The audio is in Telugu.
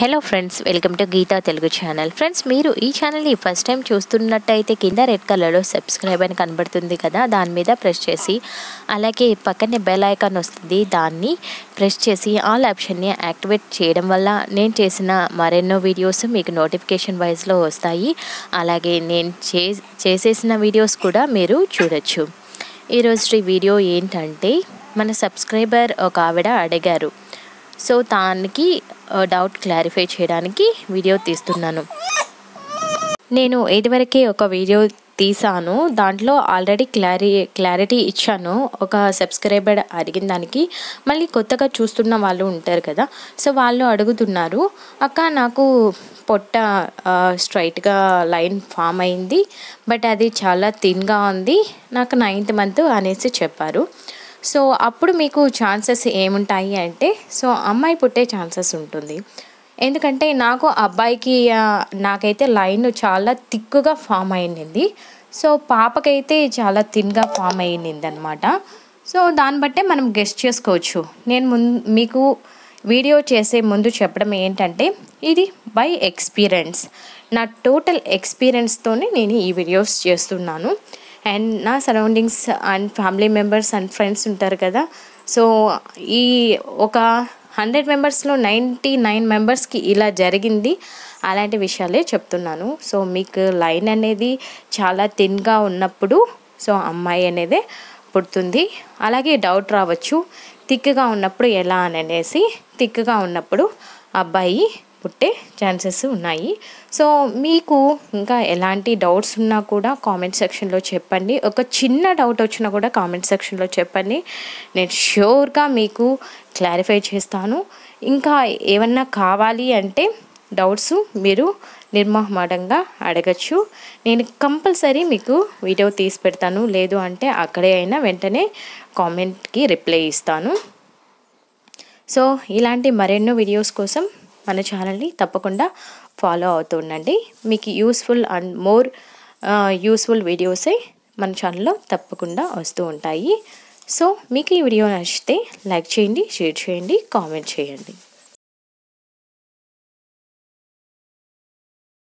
hello friends welcome to Geetha Telugu channel friends మీరు ఈ ఛానల్ని ఫస్ట్ టైం చూస్తున్నట్టయితే కింద రెడ్ కలర్లో సబ్స్క్రైబ్ అని కనబడుతుంది కదా దాని మీద ప్రెస్ చేసి అలాగే పక్కనే బెల్ ఐకాన్ వస్తుంది దాన్ని ప్రెస్ చేసి ఆల్ ఆప్షన్ని యాక్టివేట్ చేయడం వల్ల నేను చేసిన మరెన్నో వీడియోస్ మీకు నోటిఫికేషన్ వైజ్లో వస్తాయి అలాగే నేను చే చేసేసిన వీడియోస్ కూడా మీరు చూడొచ్చు ఈరోజు ఈ వీడియో ఏంటంటే మన సబ్స్క్రైబర్ ఒక ఆవిడ అడిగారు సో దానికి డౌట్ క్లారిఫై చేయడానికి వీడియో తీస్తున్నాను నేను ఇదివరకే ఒక వీడియో తీసాను దాంట్లో ఆల్రెడీ క్లారి క్లారిటీ ఇచ్చాను ఒక సబ్స్క్రైబర్ అడిగిన దానికి మళ్ళీ కొత్తగా చూస్తున్న వాళ్ళు ఉంటారు కదా సో వాళ్ళు అడుగుతున్నారు అక్క నాకు పొట్ట స్ట్రైట్గా లైన్ ఫామ్ అయింది బట్ అది చాలా థిన్గా ఉంది నాకు నైన్త్ మంత్ అనేసి చెప్పారు సో అప్పుడు మీకు ఛాన్సెస్ ఏముంటాయి అంటే సో అమ్మాయి పుట్టే ఛాన్సెస్ ఉంటుంది ఎందుకంటే నాకు అబ్బాయికి ఆ, నాకైతే లైన్ చాలా థిక్గా ఫామ్ అయింది సో పాపకైతే చాలా థిన్గా ఫామ్ అయింది అనమాట సో దాన్ని బట్టే మనం గెస్ట్ చేసుకోవచ్చు నేను ముందు మీకు వీడియో చేసే ముందు చెప్పడం ఏంటంటే ఇది బై ఎక్స్పీరియన్స్ నా టోటల్ ఎక్స్పీరియన్స్తోనే నేను ఈ వీడియోస్ చేస్తున్నాను అండ్ నా surroundings and family members and friends ఉంటారు కదా సో ఈ ఒక హండ్రెడ్ మెంబర్స్లో నైంటీ నైన్ మెంబర్స్కి ఇలా జరిగింది అలాంటి విషయాలే చెప్తున్నాను సో మీకు లైన్ అనేది చాలా థిన్గా ఉన్నప్పుడు సో అమ్మాయి అనేదే పుడుతుంది అలాగే డౌట్ రావచ్చు థిక్గా ఉన్నప్పుడు ఎలా అని అనేసి థిక్గా ఉన్నప్పుడు అబ్బాయి పుట్టే ఛాన్సెస్ ఉన్నాయి సో మీకు ఇంకా ఎలాంటి డౌట్స్ ఉన్నా కూడా కామెంట్ సెక్షన్లో చెప్పండి ఒక చిన్న డౌట్ వచ్చినా కూడా కామెంట్ సెక్షన్లో చెప్పండి నేను షూర్గా మీకు క్లారిఫై చేస్తాను ఇంకా ఏమన్నా కావాలి అంటే డౌట్స్ మీరు నిర్మోహమాటంగా అడగచ్చు నేను కంపల్సరీ మీకు వీడియో తీసి పెడతాను లేదు అంటే అక్కడే అయినా వెంటనే కామెంట్కి రిప్లై ఇస్తాను సో ఇలాంటి మరెన్నో వీడియోస్ కోసం మన ఛానల్ని తప్పకుండా ఫాలో అవుతూ ఉండండి మీకు యూస్ఫుల్ అండ్ మోర్ యూస్ఫుల్ వీడియోసే మన ఛానల్లో తప్పకుండా వస్తూ ఉంటాయి సో మీకు ఈ వీడియో నచ్చితే లైక్ చేయండి షేర్ చేయండి కామెంట్ చేయండి